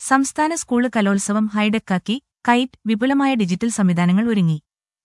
സംസ്ഥാന സ്കൂള് കലോത്സവം ഹൈടെക്കാക്കി കൈറ്റ് വിപുലമായ ഡിജിറ്റൽ സംവിധാനങ്ങൾ ഒരുങ്ങി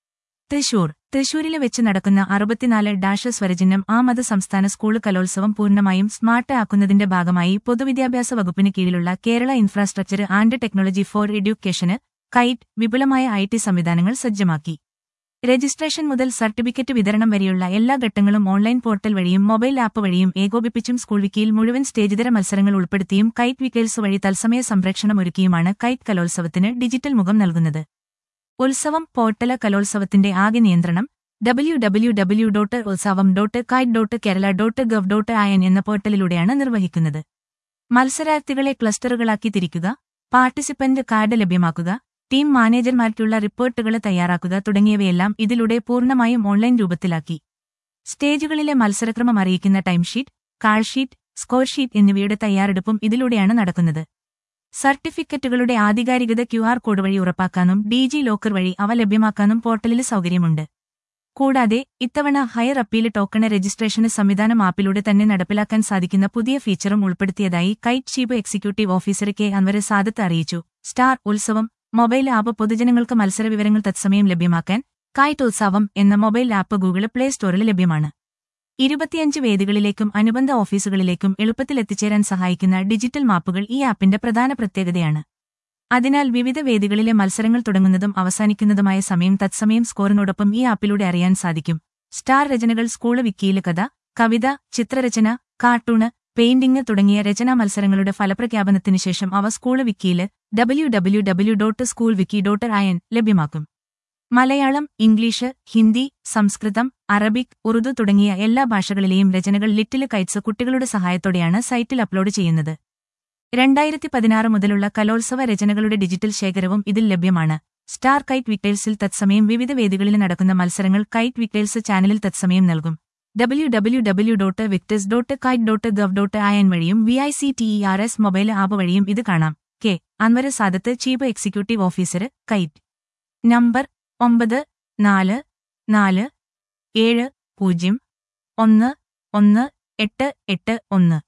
തൃശൂർ തൃശൂരിലെ വെച്ച് നടക്കുന്ന അറുപത്തിനാല് ഡാഷ് സ്വരചിഹ്നം ആ മത സംസ്ഥാന സ്കൂള് കലോത്സവം പൂർണ്ണമായും സ്മാർട്ട് ആക്കുന്നതിന്റെ ഭാഗമായി പൊതുവിദ്യാഭ്യാസ വകുപ്പിന് കീഴിലുള്ള Kerala infrastructure and technology for എഡ്യൂക്കേഷന് കൈറ്റ് വിപുലമായ ഐ ടി സംവിധാനങ്ങൾ സജ്ജമാക്കി രജിസ്ട്രേഷൻ മുതൽ സർട്ടിഫിക്കറ്റ് വിതരണം വരെയുള്ള എല്ലാ ഘട്ടങ്ങളും ഓൺലൈൻ പോർട്ടൽ വഴിയും മൊബൈൽ ആപ്പ് വഴിയും ഏകോപിപ്പിച്ചും സ്കൂൾ വിക്കിയിൽ മുഴുവൻ സ്റ്റേജിതര മത്സരങ്ങൾ ഉൾപ്പെടുത്തിയും കൈറ്റ് വിക്കേൽസ് വഴി തത്സമയ സംരക്ഷണം ഒരുക്കിയുമാണ് കൈറ്റ് കലോത്സവത്തിന് ഡിജിറ്റൽ മുഖം നൽകുന്നത് ഉത്സവം പോർട്ടല കലോത്സവത്തിന്റെ ആകെ നിയന്ത്രണം W W W dot Utsavam dot KITE dot Kerala dot gov dot in എന്ന പോർട്ടലിലൂടെയാണ് നിർവഹിക്കുന്നത് മത്സരാർത്ഥികളെ ക്ലസ്റ്ററുകളാക്കി തിരിക്കുക പാർട്ടിസിപ്പന്റ് കാർഡ് ലഭ്യമാക്കുക ടീം മാനേജർമാർക്കുള്ള റിപ്പോർട്ടുകൾ തയ്യാറാക്കുക തുടങ്ങിയവയെല്ലാം ഇതിലൂടെ പൂർണ്ണമായും ഓൺലൈൻ രൂപത്തിലാക്കി സ്റ്റേജുകളിലെ മത്സരക്രമം അറിയിക്കുന്ന ടൈംഷീറ്റ് കാൾഷീറ്റ് സ്കോർ ഷീറ്റ് എന്നിവയുടെ തയ്യാറെടുപ്പും ഇതിലൂടെയാണ് നടക്കുന്നത് സർട്ടിഫിക്കറ്റുകളുടെ ആധികാരികത ക്യു ആർ കോഡ് വഴി ഉറപ്പാക്കാനും ഡിജി ലോക്കർ വഴി അവ ലഭ്യമാക്കാനും പോർട്ടലിൽ സൗകര്യമുണ്ട് കൂടാതെ ഇത്തവണ ഹയർ അപ്പീൽ ടോക്കണ് രജിസ്ട്രേഷന് സംവിധാനം ആപ്പിലൂടെ തന്നെ നടപ്പിലാക്കാൻ സാധിക്കുന്ന പുതിയ ഫീച്ചറും ഉൾപ്പെടുത്തിയതായി KITE chief executive officer K Anvar Sadath അറിയിച്ചു സ്റ്റാർ ഉത്സവം മൊബൈൽ ആപ്പ് പൊതുജനങ്ങൾക്ക് മത്സരവിവരങ്ങൾ തത്സമയം ലഭ്യമാക്കാൻ കൈറ്റ് ഉത്സവം എന്ന മൊബൈൽ ആപ്പ് ഗൂഗിൾ പ്ലേ സ്റ്റോറിൽ ലഭ്യമാണ് ഇരുപത്തിയഞ്ച് വേദികളിലേക്കും അനുബന്ധ ഓഫീസുകളിലേക്കും എളുപ്പത്തിൽ എത്തിച്ചേരാൻ സഹായിക്കുന്ന ഡിജിറ്റൽ മാപ്പുകൾ ഈ ആപ്പിന്റെ പ്രധാന പ്രത്യേകതയാണ് അതിനാൽ വിവിധ വേദികളിലെ മത്സരങ്ങൾ തുടങ്ങുന്നതും അവസാനിക്കുന്നതുമായ സമയം തത്സമയം സ്കോറിനോടൊപ്പം ഈ ആപ്പിലൂടെ അറിയാൻ സാധിക്കും സ്റ്റാർ രചനകൾ സ്കൂള് വിക്കിയിലെ കഥ കവിത ചിത്രരചന കാർട്ടൂണ് പെയിന്റിംഗ് തുടങ്ങിയ രചനാ മത്സരങ്ങളുടെ ഫലപ്രഖ്യാപനത്തിനു ശേഷം അവ സ്കൂള് വിക്കിയിൽ W W W dot school wiki dot in ലഭ്യമാക്കും മലയാളം ഇംഗ്ലീഷ് ഹിന്ദി സംസ്കൃതം അറബിക് ഉറുദു തുടങ്ങിയ എല്ലാ ഭാഷകളിലെയും രചനകൾ ലിറ്റിൽ കൈറ്റ്സ് കുട്ടികളുടെ സഹായത്തോടെയാണ് സൈറ്റിൽ അപ്ലോഡ് ചെയ്യുന്നത് രണ്ടായിരത്തി പതിനാറ് മുതലുള്ള കലോത്സവ രചനകളുടെ ഡിജിറ്റൽ ശേഖരവും ഇതിൽ ലഭ്യമാണ് സ്റ്റാർ കൈറ്റ് വിക്ടേഴ്സിൽ തത്സമയം വിവിധ വേദികളിൽ നടക്കുന്ന മത്സരങ്ങൾ കൈറ്റ് വിക്ടേഴ്സ് ചാനലിൽ തത്സമയം നൽകും W W W dot Victers dot KITE dot gov dot in വഴിയും V I C T E R S mobile app വഴിയും ഇത് കാണാം K Anvar Sadath chief executive officer KITE number ഒമ്പത് നാല് നാല് ഏഴ് പൂജ്യം ഒന്ന് ഒന്ന് എട്ട് എട്ട് ഒന്ന്